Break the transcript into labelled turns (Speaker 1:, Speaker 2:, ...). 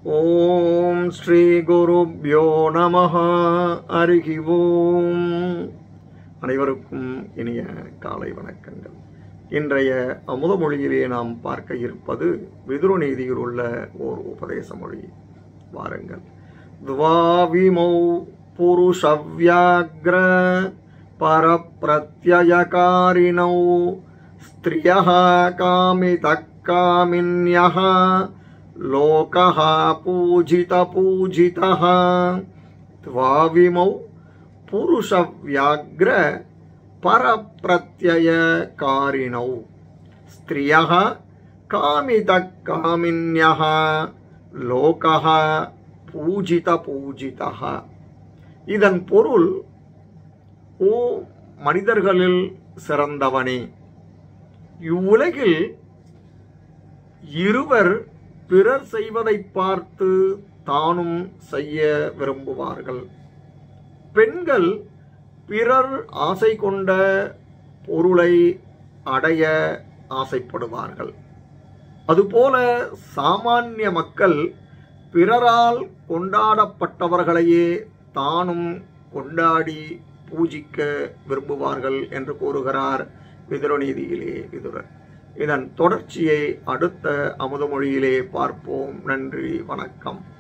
Speaker 1: ஓம் ஸ்ரீ குருப்யோ நமஹ அருகி ஓம் அனைவருக்கும் இனிய காலை வணக்கங்கள் இன்றைய அமுத மொழியிலே நாம் பார்க்க இருப்பது விதுரு நீதியில் உள்ள ஓர் உபதேச மொழி வாருங்கள் துவாவிமௌ புருஷவ்யாக்ர பரப்பிரத்யயகாரிணௌ ஸ்திரியः காமிதः காமின்யः लोकः पूजितपूजितः द्वाविमौ पुरुषव्याघ्र परप्रत्ययकारिणौ स्त्रियः कामितः कामिन्यः லோகः பூஜித பூஜிதः இதன் பொருள் ஓ மனிதர்களில் சிறந்தவனே இவ்வுலகில் இருவர் பிறர் செய்வதை பார்த்து தானும் செய்ய விரும்புவார்கள் பெண்கள் பிறர் ஆசை கொண்ட பொருளை அடைய ஆசைப்படுவார்கள் அதுபோல சாமானிய மக்கள் பிறரால் கொண்டாடப்பட்டவர்களையே தானும் கொண்டாடி பூஜிக்க விரும்புவார்கள் என்று கூறுகிறார் விதுரநீதியிலே விதுரர் இதன் தொடர்ச்சியை அடுத்த அமுதமொழியிலே பார்ப்போம் நன்றி வணக்கம்